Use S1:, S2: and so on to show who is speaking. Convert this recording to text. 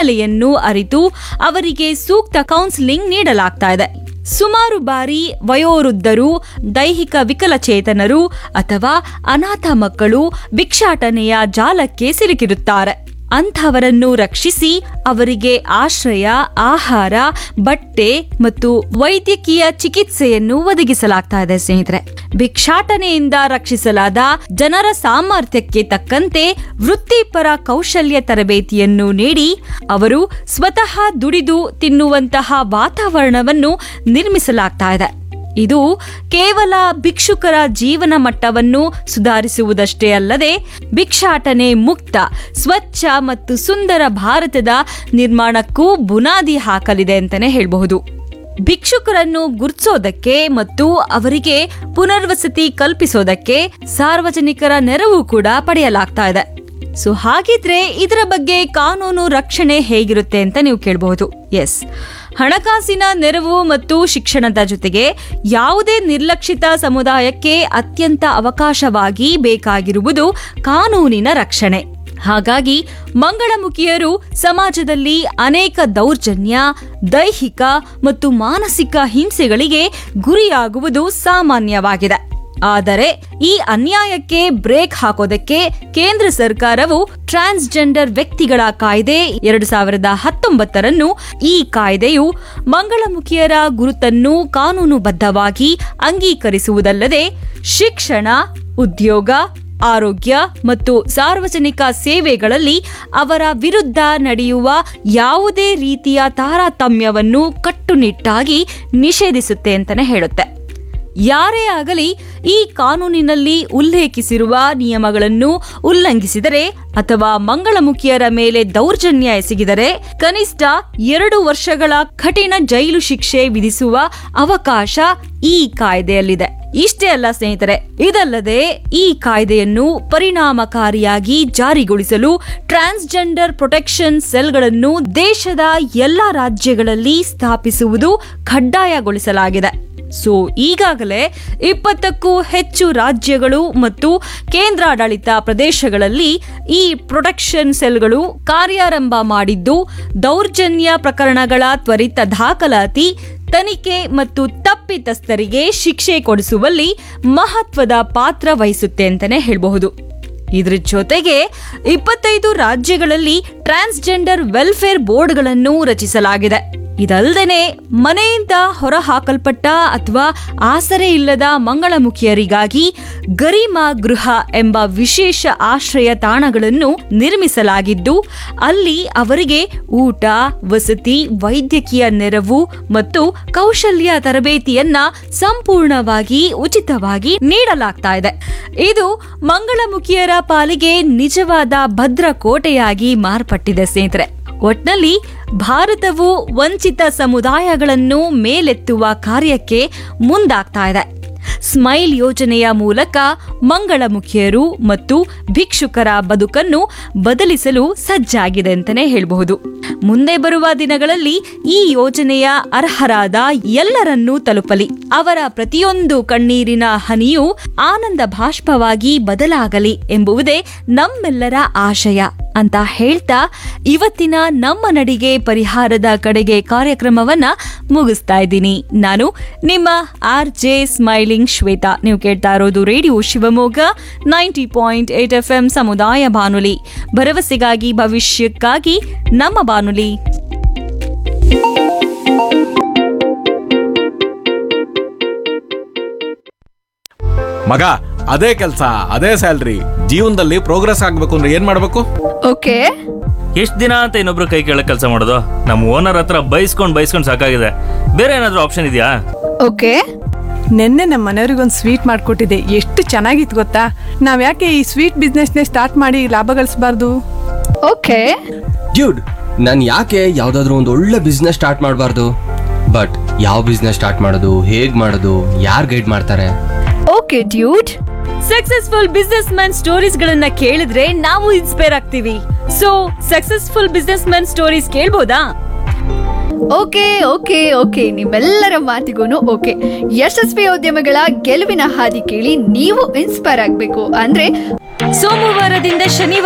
S1: ಹಿನ್ನೆಲೆಯನ್ನು ಅರಿತು ಅವರಿಗೆ ಸೂಕ್ತ ಕೌನ್ಸಿಲಿಂಗ್ ನೀಡಲಾಗ್ತಾ ಇದೆ ಸುಮಾರು ಬಾರಿ ವಯೋವೃದ್ಧರು ದೈಹಿಕ ವಿಕಲಚೇತನರು ಅಥವಾ ಅನಾಥ ಮಕ್ಕಳು ಭಿಕ್ಷಾಟನೆಯ ಜಾಲಕ್ಕೆ ಸಿಲುಕಿರುತ್ತಾರೆ ಅಂಥವರನ್ನು ರಕ್ಷಿಸಿ ಅವರಿಗೆ ಆಶ್ರಯ ಆಹಾರ ಬಟ್ಟೆ ಮತ್ತು ವೈದ್ಯಕೀಯ ಚಿಕಿತ್ಸೆಯನ್ನು ಒದಗಿಸಲಾಗ್ತಾ ಇದೆ ಸ್ನೇಹಿತರೆ ಭಿಕ್ಷಾಟನೆಯಿಂದ ರಕ್ಷಿಸಲಾದ ಜನರ ಸಾಮರ್ಥ್ಯಕ್ಕೆ ತಕ್ಕಂತೆ ವೃತ್ತಿಪರ ಕೌಶಲ್ಯ ತರಬೇತಿಯನ್ನು ನೀಡಿ ಅವರು ಸ್ವತಃ ದುಡಿದು ತಿನ್ನುವಂತಹ ವಾತಾವರಣವನ್ನು ನಿರ್ಮಿಸಲಾಗ್ತಾ ಇದೆ ಇದು ಕೇವಲ ಭಿಕ್ಷುಕರ ಜೀವನ ಮಟ್ಟವನ್ನು ಸುಧಾರಿಸುವುದಷ್ಟೇ ಅಲ್ಲದೆ ಭಿಕ್ಷಾಟನೆ ಮುಕ್ತ ಸ್ವಚ್ಛ ಮತ್ತು ಸುಂದರ ಭಾರತದ ನಿರ್ಮಾಣಕ್ಕೂ ಬುನಾದಿ ಹಾಕಲಿದೆ ಅಂತಾನೆ ಹೇಳಬಹುದು ಭಿಕ್ಷುಕರನ್ನು ಗುರ್ತಿಸೋದಕ್ಕೆ ಮತ್ತು ಅವರಿಗೆ ಪುನರ್ವಸತಿ ಕಲ್ಪಿಸೋದಕ್ಕೆ ಸಾರ್ವಜನಿಕರ ನೆರವು ಕೂಡ ಪಡೆಯಲಾಗ್ತಾ ಇದೆ ಸೊ ಹಾಗಿದ್ರೆ ಇದರ ಬಗ್ಗೆ ಕಾನೂನು ರಕ್ಷಣೆ ಹೇಗಿರುತ್ತೆ ಅಂತ ನೀವು ಕೇಳಬಹುದು ಎಸ್ ಹಣಕಾಸಿನ ನೆರವು ಮತ್ತು ಶಿಕ್ಷಣದ ಜೊತೆಗೆ ಯಾವುದೇ ನಿರ್ಲಕ್ಷಿತ ಸಮುದಾಯಕ್ಕೆ ಅತ್ಯಂತ ಅವಕಾಶವಾಗಿ ಬೇಕಾಗಿರುವುದು ಕಾನೂನಿನ ರಕ್ಷಣೆ ಹಾಗಾಗಿ ಮಂಗಳಮುಖಿಯರು ಸಮಾಜದಲ್ಲಿ ಅನೇಕ ದೌರ್ಜನ್ಯ ದೈಹಿಕ ಮತ್ತು ಮಾನಸಿಕ ಹಿಂಸೆಗಳಿಗೆ ಗುರಿಯಾಗುವುದು ಸಾಮಾನ್ಯವಾಗಿದೆ ಆದರೆ ಈ ಅನ್ಯಾಯಕ್ಕೆ ಬ್ರೇಕ್ ಹಾಕೋದಕ್ಕೆ ಕೇಂದ್ರ ಸರ್ಕಾರವು ಟ್ರಾನ್ಸ್ಜೆಂಡರ್ ವ್ಯಕ್ತಿಗಳ ಕಾಯ್ದೆ ಎರಡು ಸಾವಿರದ ಹತ್ತೊಂಬತ್ತರನ್ನು ಈ ಕಾಯ್ದೆಯು ಮಂಗಳಮುಖಿಯರ ಗುರುತನ್ನು ಕಾನೂನುಬದ್ಧವಾಗಿ ಅಂಗೀಕರಿಸುವುದಲ್ಲದೆ ಶಿಕ್ಷಣ ಉದ್ಯೋಗ ಆರೋಗ್ಯ ಮತ್ತು ಸಾರ್ವಜನಿಕ ಸೇವೆಗಳಲ್ಲಿ ಅವರ ವಿರುದ್ಧ ನಡೆಯುವ ಯಾವುದೇ ರೀತಿಯ ತಾರತಮ್ಯವನ್ನು ಕಟ್ಟುನಿಟ್ಟಾಗಿ ನಿಷೇಧಿಸುತ್ತೆ ಅಂತಾನೆ ಹೇಳುತ್ತೆ ಯಾರೇ ಆಗಲಿ ಈ ಕಾನೂನಿನಲ್ಲಿ ಉಲ್ಲೇಖಿಸಿರುವ ನಿಯಮಗಳನ್ನು ಉಲ್ಲಂಘಿಸಿದರೆ ಅಥವಾ ಮಂಗಳಮುಖಿಯರ ಮೇಲೆ ದೌರ್ಜನ್ಯ ಎಸಗಿದರೆ ಕನಿಷ್ಠ ಎರಡು ವರ್ಷಗಳ ಕಠಿಣ ಜೈಲು ಶಿಕ್ಷೆ ವಿಧಿಸುವ ಅವಕಾಶ ಈ ಕಾಯ್ದೆಯಲ್ಲಿದೆ ಇಷ್ಟೇ ಅಲ್ಲ ಸ್ನೇಹಿತರೆ ಇದಲ್ಲದೆ ಈ ಕಾಯ್ದೆಯನ್ನು ಪರಿಣಾಮಕಾರಿಯಾಗಿ ಜಾರಿಗೊಳಿಸಲು ಟ್ರಾನ್ಸ್ಜೆಂಡರ್ ಪ್ರೊಟೆಕ್ಷನ್ ಸೆಲ್ಗಳನ್ನು ದೇಶದ ಎಲ್ಲ ರಾಜ್ಯಗಳಲ್ಲಿ ಸ್ಥಾಪಿಸುವುದು ಕಡ್ಡಾಯಗೊಳಿಸಲಾಗಿದೆ ಸೊ ಈಗಾಗಲೇ ಇಪ್ಪತ್ತಕ್ಕೂ ಹೆಚ್ಚು ರಾಜ್ಯಗಳು ಮತ್ತು ಕೇಂದ್ರಾಡಳಿತ ಪ್ರದೇಶಗಳಲ್ಲಿ ಈ ಪ್ರೊಟೆಕ್ಷನ್ ಸೆಲ್ಗಳು ಕಾರ್ಯಾರಂಭ ಮಾಡಿದ್ದು ದೌರ್ಜನ್ಯ ಪ್ರಕರಣಗಳ ತ್ವರಿತ ದಾಖಲಾತಿ ತನಿಖೆ ಮತ್ತು ತಪ್ಪಿತಸ್ಥರಿಗೆ ಶಿಕ್ಷೆ ಕೊಡಿಸುವಲ್ಲಿ ಮಹತ್ವದ ಪಾತ್ರ ವಹಿಸುತ್ತೆ ಅಂತಾನೆ ಹೇಳಬಹುದು ಇದ್ರ ಜೊತೆಗೆ ಇಪ್ಪತ್ತೈದು ರಾಜ್ಯಗಳಲ್ಲಿ ಟ್ರಾನ್ಸ್ಜೆಂಡರ್ ವೆಲ್ಫೇರ್ ಬೋರ್ಡ್ಗಳನ್ನು ರಚಿಸಲಾಗಿದೆ ಇದಲ್ಲದೆ ಮನೆಯಿಂದ ಹೊರಹಾಕಲ್ಪಟ್ಟ ಅಥವಾ ಆಸರೆ ಇಲ್ಲದ ಮಂಗಳಮುಖಿಯರಿಗಾಗಿ ಗರಿಮಾ ಗೃಹ ಎಂಬ ವಿಶೇಷ ಆಶ್ರಯ ತಾಣಗಳನ್ನು ನಿರ್ಮಿಸಲಾಗಿದ್ದು ಅಲ್ಲಿ ಅವರಿಗೆ ಊಟ ವಸತಿ ವೈದ್ಯಕೀಯ ನೆರವು ಮತ್ತು ಕೌಶಲ್ಯ ತರಬೇತಿಯನ್ನ ಸಂಪೂರ್ಣವಾಗಿ ಉಚಿತವಾಗಿ ನೀಡಲಾಗ್ತಾ ಇದೆ ಇದು ಮಂಗಳಮುಖಿಯರ ಪಾಲಿಗೆ ನಿಜವಾದ ಭದ್ರ ಕೋಟೆಯಾಗಿ ಮಾರ್ಪಟ್ಟಿದೆ ಸ್ನೇಹಿತರೆ ಒಟ್ನಲ್ಲಿ ಭಾರತವು ವಂಚಿತ ಸಮುದಾಯಗಳನ್ನು ಮೇಲೆತ್ತುವ ಕಾರ್ಯಕ್ಕೆ ಮುಂದಾಗ್ತಾ ಇದೆ ಸ್ಮೈಲ್ ಯೋಜನೆಯ ಮೂಲಕ ಮಂಗಳಮುಖಿಯರು ಮತ್ತು ಭಿಕ್ಷುಕರ ಬದುಕನ್ನು ಬದಲಿಸಲು ಸಜ್ಜಾಗಿದೆ ಅಂತಾನೆ ಹೇಳಬಹುದು ಮುಂದೆ ಬರುವ ದಿನಗಳಲ್ಲಿ ಈ ಯೋಜನೆಯ ಅರ್ಹರಾದ ಎಲ್ಲರನ್ನೂ ತಲುಪಲಿ ಅವರ ಪ್ರತಿಯೊಂದು ಕಣ್ಣೀರಿನ ಹನಿಯು ಆನಂದ ಬಾಷ್ಪವಾಗಿ ಬದಲಾಗಲಿ ಎಂಬುವುದೇ ನಮ್ಮೆಲ್ಲರ ಆಶಯ ಅಂತ ಹೇಳ್ತಾ ಇವತ್ತಿನ ನಮ್ಮ ನಡಿಗೆ ಪರಿಹಾರದ ಕಡೆಗೆ ಕಾರ್ಯಕ್ರಮವನ್ನ ಮುಗಿಸ್ತಾ ಇದ್ದೀನಿ ನಾನು ನಿಮ್ಮ ಆರ್ ಜೆ ಸ್ಮೈಲಿಂಗ್ ಶ್ವೇತಾ ನೀವು ಕೇಳ್ತಾ ಇರೋದು radio Shivamogga ninety point eight F M ಸಮುದಾಯ ಬಾನುಲಿ ಭರವಸೆಗಾಗಿ ಭವಿಷ್ಯಕ್ಕಾಗಿ ನಮ್ಮ ಬಾನುಲಿ
S2: ಮಗ ಅದೇ ಕೆಲಸ ಅದೇ ಸ್ಯಾಲ್ರಿ ಜೀವನದಲ್ಲಿ ಪ್ರೋಗ್ರೆಸ್ ಆಗ್ಬೇಕು ಅಂದ್ರೆ ಏನ್ ಮಾಡ್ಬೇಕು
S3: ಓಕೆ
S4: ಎಷ್ಟು ದಿನ ಅಂತ ಇನ್ನೊಬ್ರು ಕೈ ಕೆಳಗೆ ಕೆಲಸ ಮಾಡೋದು ನಮ್ಮ ಓನರ್ ಹತ್ರ ಬೈಸ್ಕೊಂಡು ಬೈಸ್ಕೊಂಡು ಸಾಕಾಗಿದೆ ಬೇರೆ ಏನಾದರೂ ಆಪ್ಷನ್ ಇದೆಯಾ
S3: ಓಕೆ
S5: ನಿನ್ನೆ ನಮ್ಮ ಮನೆಯವ್ರಿಗೊಂದು ಸ್ವೀಟ್ ಮಾಡಿಕೊಟ್ಟಿದ್ದೆ ಎಷ್ಟು ಚೆನ್ನಾಗಿತ್ತು ಗೊತ್ತಾ ನಾವು ಯಾಕೆ ಈ ಸ್ವೀಟ್ ಬಿಸ್ನೆಸ್ನೇ ಸ್ಟಾರ್ಟ್ ಮಾಡಿ ಲಾಭ ಗಳಿಸಬಾರ್ದು
S3: ಓಕೆ
S6: ಡ್ಯೂಡ್ ನಾನು ಯಾಕೆ ಯಾವುದಾದ್ರೂ ಒಂದು ಒಳ್ಳೆ ಬಿಸ್ನೆಸ್ ಸ್ಟಾರ್ಟ್ ಮಾಡಬಾರ್ದು ಬಟ್ ಯಾವ ಬಿಸ್ನೆಸ್ ಸ್ಟಾರ್ಟ್ ಮಾಡೋದು ಹೇಗ್ ಮಾಡೋದು ಯಾರು ಗೈಡ್ ಮಾಡ್ತಾರೆ
S3: okay dude
S1: successful businessman stories ಗಳನ್ನ ಕೇಳಿದ್ರೆ ನಾವು ಇನ್ಸ್ಪೈರ್ ಆಗ್ತೀವಿ so successful businessman stories ಕೇಳ್ಬೋದಾ
S3: ಓಕೆ ಓಕೆ ಓಕೆ ನಿಮ್ಮೆಲ್ಲರ ಮಾತಿಗೂ ಓಕೆ ಯಶಸ್ವಿ ಉದ್ಯಮಗಳ ಗೆಲುವಿನ ಹಾದಿ ಕೇಳಿ ನೀವು ಇನ್ಸ್ಪೈರ್ ಆಗಬೇಕು ಅಂದ್ರೆ
S1: ಸೋಮವಾರದಿಂದ ಶನಿವಾರ